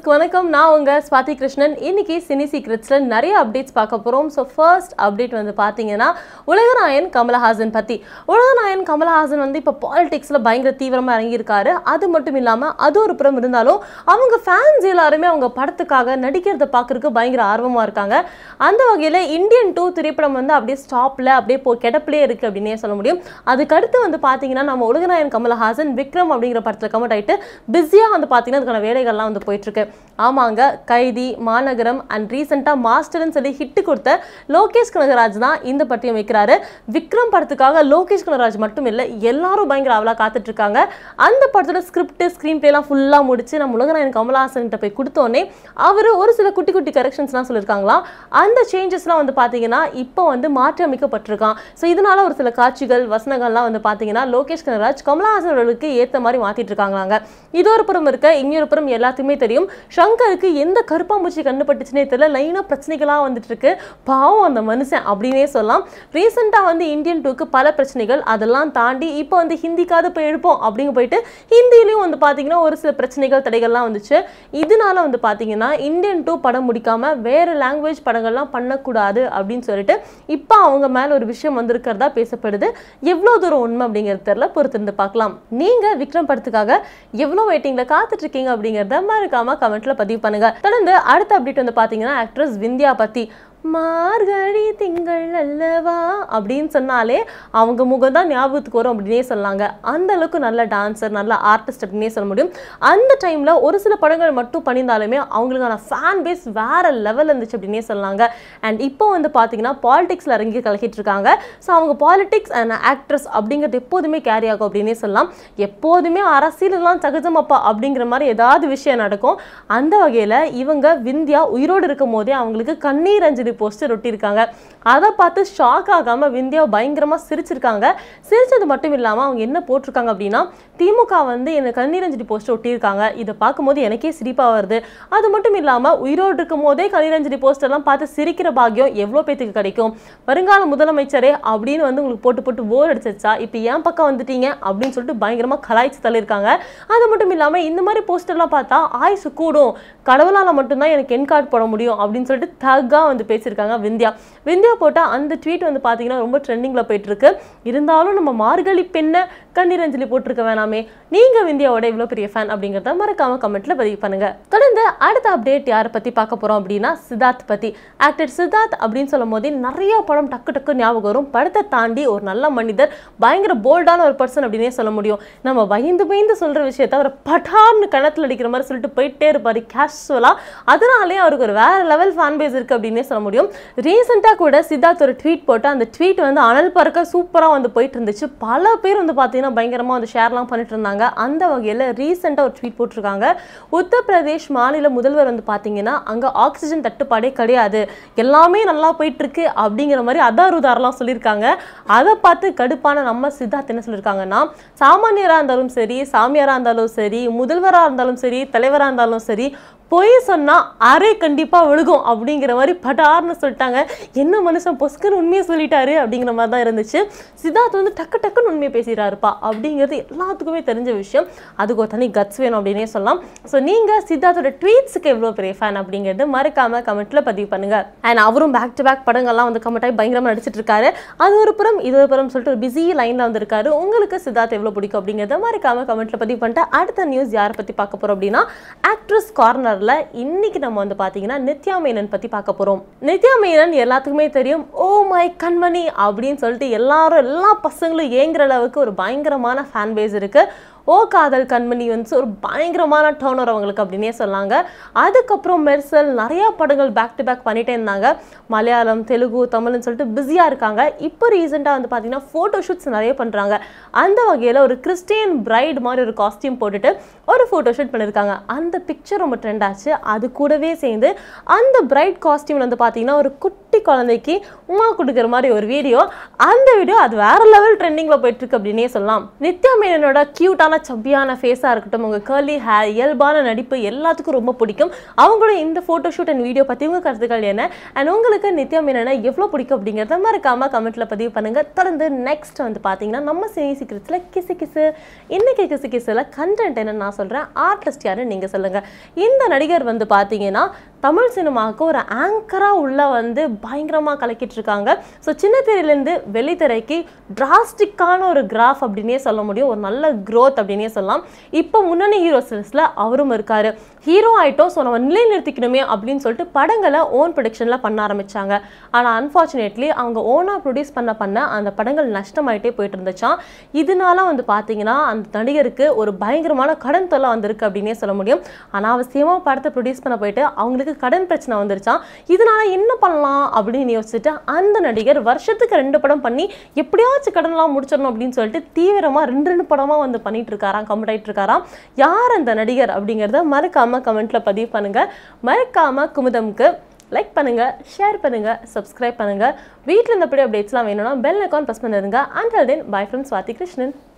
வியூவர்ஸ்க்கு வணக்கம் நான் உங்க ஸ்வாதி கிருஷ்ணன் இன்னைக்கு சினி சீக்ரெட்ஸ்ல நிறைய அப்டேட்ஸ் பார்க்க போறோம் ஸோ ஃபர்ஸ்ட் அப்டேட் வந்து பார்த்தீங்கன்னா உலகநாயன் கமலஹாசன் பத்தி உலகநாயன் கமலஹாசன் வந்து இப்போ பாலிடிக்ஸ்ல பயங்கர தீவிரமா இறங்கியிருக்காரு அது மட்டும் இல்லாம அது ஒரு புறம் இருந்தாலும் அவங்க ஃபேன்ஸ் எல்லாருமே அவங்க படத்துக்காக நடிக்கிறத பார்க்கறதுக்கு பயங்கர ஆர்வமா இருக்காங்க அந்த வகையில இந்தியன் டூ திரைப்படம் வந்து அப்படியே ஸ்டாப்ல அப்படியே போ கிடப்பிலே இருக்கு அப்படின்னே சொல்ல முடியும் அதுக்கடுத்து வந்து பார்த்தீங்கன்னா நம்ம உலகநாயன் கமலஹாசன் விக்ரம் அப்படிங்கிற படத்தில் கமெண்ட் ஆயிட்டு பிஸியாக வந்து பார்த்தீங்கன்னா அதுக்கான வேலைகள்லாம் வந்து போயிட்டு இருக்கு ஆமாங்க கைதி மாநகரம் அண்ட் ரீசெண்டாக மாஸ்டர்னு சொல்லி ஹிட் கொடுத்த லோகேஷ் கனகராஜ் தான் இந்த பட்டியம் வைக்கிறாரு விக்ரம் படத்துக்காக லோகேஷ் கனகராஜ் மட்டும் இல்லை எல்லாரும் பயங்கர அவலாக காத்துட்டு இருக்காங்க அந்த படத்தோட ஸ்கிரிப்ட் ஸ்க்ரீன் பிளேலாம் ஃபுல்லாக முடிச்சு நம்ம உலகநாயன் கமலஹாசன் போய் கொடுத்தோன்னே அவர் ஒரு சில குட்டி குட்டி கரெக்ஷன்ஸ்லாம் சொல்லியிருக்காங்களாம் அந்த சேஞ்சஸ்லாம் வந்து பார்த்தீங்கன்னா இப்போ வந்து மாற்றி அமைக்கப்பட்டிருக்கான் ஸோ இதனால ஒரு சில காட்சிகள் வசனங்கள்லாம் வந்து பார்த்தீங்கன்னா லோகேஷ் கனகராஜ் கமலஹாசன் அவர்களுக்கு ஏற்ற மாதிரி மாற்றிட்டு இருக்காங்களாங்க இது ஒரு புறம் இருக்க இன்னொரு புறம் எல்லாத்துக்குமே தெரியும் ஷங்கருக்கு எந்த கருப்பாம்பூச்சி கண்டுபட்டுச்சுனே தெரியல லைனாக பிரச்சனைகளாக வந்துட்டு இருக்கு பாவம் அந்த மனுஷன் அப்படின்னே சொல்லலாம் ரீசெண்டாக வந்து இந்தியன் டூக்கு பல பிரச்சனைகள் அதெல்லாம் தாண்டி இப்போ வந்து ஹிந்திக்காவது போய் எடுப்போம் அப்படிங்க போயிட்டு ஹிந்திலையும் வந்து பார்த்தீங்கன்னா ஒரு சில பிரச்சனைகள் தடைகள்லாம் வந்துச்சு இதனால வந்து பார்த்தீங்கன்னா இந்தியன் டூ படம் முடிக்காம வேற லாங்குவேஜ் படங்கள்லாம் பண்ணக்கூடாது அப்படின்னு சொல்லிட்டு இப்போ அவங்க மேல ஒரு விஷயம் வந்திருக்கிறதா பேசப்படுது எவ்வளோ தூரம் உண்மை அப்படிங்கிறது தெரியல பொறுத்திருந்து பார்க்கலாம் நீங்க விக்ரம் படத்துக்காக எவ்வளோ வெயிட்டிங்ல காத்துட்டு இருக்கீங்க அப்படிங்கிறத மறக்காம கமெண்ட்ல பதிவு பண்ணுங்க தொடர்ந்து அடுத்த அப்டேட் வந்து பாத்தீங்கன்னா ஆக்ட்ரஸ் விந்தியா பத்தி மார்கழி திங்கள் அல்லவா அப்படின்னு சொன்னாலே அவங்க முகம் தான் ஞாபகத்துக்கு வரும் அப்படின்னே சொல்லாங்க அந்த அளவுக்கு நல்ல டான்சர் நல்ல ஆர்டிஸ்ட் அப்படின்னே சொல்ல முடியும் அந்த டைம்ல ஒரு சில படங்கள் மட்டும் பண்ணியிருந்தாலுமே அவங்களுக்கான ஃபேன் பேஸ் வேற லெவல் இருந்துச்சு அப்படின்னே சொல்லாங்க அண்ட் இப்போ வந்து பார்த்தீங்கன்னா பாலிடிக்ஸில் இறங்கி கலக்கிட்டு இருக்காங்க ஸோ அவங்க பாலிடிக்ஸ் அண்ட் ஆக்ட்ரஸ் அப்படிங்கிறது எப்போதுமே கேரி ஆகும் அப்படின்னே சொல்லலாம் எப்போதுமே அரசியலெல்லாம் சகஜமப்பா அப்படிங்கிற மாதிரி ஏதாவது விஷயம் நடக்கும் அந்த வகையில் இவங்க விந்தியா உயிரோடு இருக்கும் போதே அவங்களுக்கு கண்ணீர் அஞ்சலி போஸ்டர் ஒட்டியிருக்காங்க அதை பார்த்து ஷாக் ஆகாமல் விந்தியா பயங்கரமாக சிரிச்சிருக்காங்க சிரிச்சது மட்டும் இல்லாமல் அவங்க என்ன போட்டிருக்காங்க அப்படின்னா திமுக வந்து என்ன கண்ணீர் அஞ்சலி போஸ்டர் ஒட்டியிருக்காங்க இதை பார்க்கும்போது எனக்கே சிரிப்பாக வருது அது மட்டும் இல்லாமல் உயிரோடு இருக்கும் போதே கண்ணீர் அஞ்சலி போஸ்டர்லாம் பார்த்து சிரிக்கிற பாக்கியம் எவ்வளோ பேத்துக்கு கிடைக்கும் வருங்கால முதலமைச்சரே அப்படின்னு வந்து உங்களுக்கு போட்டு போட்டு போர் அடிச்சிச்சா இப்போ ஏன் பக்கம் வந்துட்டீங்க அப்படின்னு சொல்லிட்டு பயங்கரமாக கலாய்ச்சி தள்ளியிருக்காங்க அது மட்டும் இல்லாமல் இந்த மாதிரி போஸ்டர்லாம் பார்த்தா ஆயுசு கூடும் கடவுளால் மட்டும்தான் எனக்கு என் கார்டு போட முடியும் அப்படின்னு சொல்லிட்டு தகா வந்து பேசியிருக்காங்க விந்தியா விந்தியா போட்டால் அந்த ட்வீட் வந்து பார்த்தீங்கன்னா ரொம்ப ட்ரெண்டிங்கில் போயிட்டு இருக்கு இருந்தாலும் நம்ம மார்கழி பெண்ணை கண்ணீர் அஞ்சலி போட்டிருக்க வேணாமே நீங்கள் விந்தியாவோட இவ்வளோ பெரிய ஃபேன் அப்படிங்கிறத மறக்காம கமெண்ட்ல பதிவு பண்ணுங்க தொடர்ந்து அடுத்த அப்டேட் யாரை பற்றி பார்க்க போகிறோம் அப்படின்னா சித்தார்த் பற்றி ஆக்டர் சித்தார்த் அப்படின்னு சொல்லும் போதே நிறைய படம் டக்கு டக்கு ஞாபகம் வரும் படத்தை தாண்டி ஒரு நல்ல மனிதர் பயங்கர போல்டான ஒரு பர்சன் அப்படின்னே சொல்ல முடியும் நம்ம பயந்து பயந்து சொல்கிற விஷயத்த அவர் பட்டார்னு கணத்தில் அடிக்கிற மாதிரி சொல்லிட்டு போயிட்டே இருப்பார் கேஷுவலாக அதனாலே அவருக்கு ஒரு வேற லெவல் ஃபேன் பேஸ் இருக்குது அப்படின்னே சொல்ல முடியும் ரீசெண்டாக கூட சித்தார்த் ஒரு ட்வீட் போட்டு அந்த ட்வீட் வந்து அனல் பறக்க சூப்பராக வந்து போயிட்டு இருந்துச்சு பல பேர் வந்து பார்த்தீங்கன்னா பயங்கரமாக வந்து ஷேர்லாம் பண்ணிட்டு இருந்தாங்க அந்த வகையில் ரீசெண்டாக ஒரு ட்வீட் போட்டிருக்காங்க உத்தரப்பிரதேஷ் மாநில முதல்வர் வந்து பார்த்தீங்கன்னா அங்கே ஆக்சிஜன் தட்டுப்பாடே கிடையாது எல்லாமே நல்லா போயிட்டு இருக்கு அப்படிங்கிற மாதிரி அதார் உதாரெலாம் சொல்லியிருக்காங்க அதை பார்த்து கடுப்பான நம்ம சித்தார்த் என்ன சொல்லியிருக்காங்கன்னா சாமானியராக இருந்தாலும் சரி சாமியாராக இருந்தாலும் சரி முதல்வராக இருந்தாலும் சரி தலைவராக இருந்தாலும் சரி பொய் சொன்னா அரை கண்டிப்பா விழுகும் அப்படிங்கிற மாதிரி பட்டார்னு சொல்லிட்டாங்க என்ன மனுஷன் பொஸ்கன்னு உண்மையை சொல்லிட்டாரு அப்படிங்கிற மாதிரி தான் இருந்துச்சு சித்தார்த் வந்து டக்கு டக்குன்னு உண்மையை பேசிடுறாருப்பா அப்படிங்கிறது எல்லாத்துக்குமே தெரிஞ்ச விஷயம் அதுக்கு ஒரு தனி கட்ஸ் வேணும் அப்படின்னே சொல்லலாம் ஸோ நீங்க சித்தார்த்தோட ட்வீட்ஸுக்கு எவ்வளோ பெரிய ஃபேன் அப்படிங்கிறது மறக்காம கமெண்ட்ல பதிவு பண்ணுங்க அண்ட் அவரும் பேக் டு பேக் படங்கள்லாம் வந்து கமெண்ட் ஆகி பயங்கரமா நடிச்சிட்டு இருக்காரு அது ஒரு புறம் இது ஒரு புறம் சொல்லிட்டு ஒரு பிஸி லைன்ல வந்திருக்காரு உங்களுக்கு சித்தார்த் எவ்வளோ பிடிக்கும் அப்படிங்கிறத மறக்காம கமெண்ட்ல பதிவு பண்ணிட்டு அடுத்த நியூஸ் யாரை பத்தி பார்க்க போறோம் அப்படின்னா ஆக்ட்ரஸ் கார்னர் கார்னரில் இன்னைக்கு நம்ம வந்து பார்த்தீங்கன்னா நித்யா மேனன் பற்றி பார்க்க போகிறோம் நித்யா மேனன் எல்லாத்துக்குமே தெரியும் ஓ மை கண்மணி அப்படின்னு சொல்லிட்டு எல்லாரும் எல்லா பசங்களும் ஏங்குற அளவுக்கு ஒரு பயங்கரமான ஃபேன் பேஸ் இருக்குது ஓ காதல் கண்மணி வந்து ஒரு பயங்கரமான டேர்னர் அவங்களுக்கு அப்படின்னே சொன்னாங்க அதுக்கப்புறம் மெர்சல் நிறையா படங்கள் பேக் டு பேக் பண்ணிட்டே இருந்தாங்க மலையாளம் தெலுங்கு தமிழ்னு சொல்லிட்டு பிஸியாக இருக்காங்க இப்போ ரீசெண்டாக வந்து பார்த்தீங்கன்னா ஃபோட்டோ ஷூட்ஸ் நிறைய பண்ணுறாங்க அந்த வகையில் ஒரு கிறிஸ்டியன் பிரைட் மாதிரி ஒரு காஸ்டியூம் போட்டுட்டு ஒரு ஃபோட்டோ ஷூட் பண்ணியிருக்காங்க அந்த பிக்சர் ரொம்ப ட்ரெண்ட் ஆச்சு அது கூடவே சேர்ந்து அந்த பிரைட் காஸ்டியூமில் வந்து பார்த்தீங்கன்னா ஒரு குட்டி குழந்தைக்கு உமா கொடுக்குற மாதிரி ஒரு வீடியோ அந்த வீடியோ அது வேற லெவல் ட்ரெண்டிங்கில் போயிட்டு இருக்கு அப்படின்னே சொல்லலாம் நித்யா மேனனோட க்யூட்டான க்யூட்டான சப்பியான ஃபேஸாக இருக்கட்டும் உங்கள் கேர்லி ஹேர் இயல்பான நடிப்பு எல்லாத்துக்கும் ரொம்ப பிடிக்கும் அவங்களோட இந்த ஃபோட்டோ ஷூட் அண்ட் வீடியோ பற்றி உங்கள் கருத்துக்கள் என்ன அண்ட் உங்களுக்கு நித்யா மீனனை எவ்வளோ பிடிக்கும் அப்படிங்கிறத மறக்காம கமெண்ட்டில் பதிவு பண்ணுங்கள் தொடர்ந்து நெக்ஸ்ட் வந்து பார்த்தீங்கன்னா நம்ம சினி சீக்கிரத்தில் கிசு கிசு இன்னைக்கு கிசு கிசுல கண்டென்ட் என்னன்னு நான் சொல்கிறேன் ஆர்டிஸ்ட் யாருன்னு நீங்கள் சொல்லுங்கள் இந்த நடிகர் வந்து பார்த்தீங்கன்னா தமிழ் சினிமாவுக்கு ஒரு ஆங்கராக உள்ள வந்து பயங்கரமாக கலக்கிட்டு இருக்காங்க ஸோ சின்ன திரையிலேருந்து வெளித்திரைக்கு டிராஸ்டிக்கான ஒரு கிராஃப் அப்படின்னே சொல்ல முடியும் ஒரு நல்ல growth அப்படின்னே சொல்லலாம் இப்போ முன்னணி ஹீரோஸ் லிஸ்ட்டில் அவரும் இருக்காரு ஹீரோ ஆயிட்டோம் ஸோ நம்ம நிலைநிறுத்திக்கணுமே அப்படின்னு சொல்லிட்டு படங்களை ஓன் ப்ரொடக்ஷனில் பண்ண ஆரம்பிச்சாங்க ஆனால் அன்ஃபார்ச்சுனேட்லி அவங்க ஓனாக ப்ரொடியூஸ் பண்ண பண்ண அந்த படங்கள் நஷ்டமாயிட்டே போயிட்டு இருந்துச்சாம் இதனால வந்து பார்த்தீங்கன்னா அந்த நடிகருக்கு ஒரு பயங்கரமான கடன் தொல்லை வந்திருக்கு அப்படின்னே சொல்ல முடியும் அனாவசியமாக படத்தை ப்ரொடியூஸ் பண்ண போயிட்டு அவங்களுக்கு கடன் பிரச்சனை வந்துருச்சாம் இதனால என்ன பண்ணலாம் அப்படின்னு யோசிச்சுட்டு அந்த நடிகர் வருஷத்துக்கு ரெண்டு படம் பண்ணி எப்படியாச்சும் கடன்லாம் முடிச்சிடணும் அப்படின்னு சொல்லிட்டு தீவிரமாக ரெண்டு ரெண்டு படமாக வந்து பண்ணிட்டு இருக்காராம் கம்ப்ளீட் ஆயிட்டு இருக்காராம் யார் அந்த நடிகர் அப்படிங்கிறத மறக்காம கமெண்ட்ல பதிவு பண்ணுங்க மறக்காம குமுதம்க்கு லைக் பண்ணுங்க ஷேர் பண்ணுங்க சப்ஸ்கிரைப் பண்ணுங்க வீட்டில் இருந்தபடி அப்டேட்ஸ்லாம் வேணும்னா பெல் ஐக்கான் ப்ரெஸ் பண்ணிருங்க until then bye from Swathi Krishnan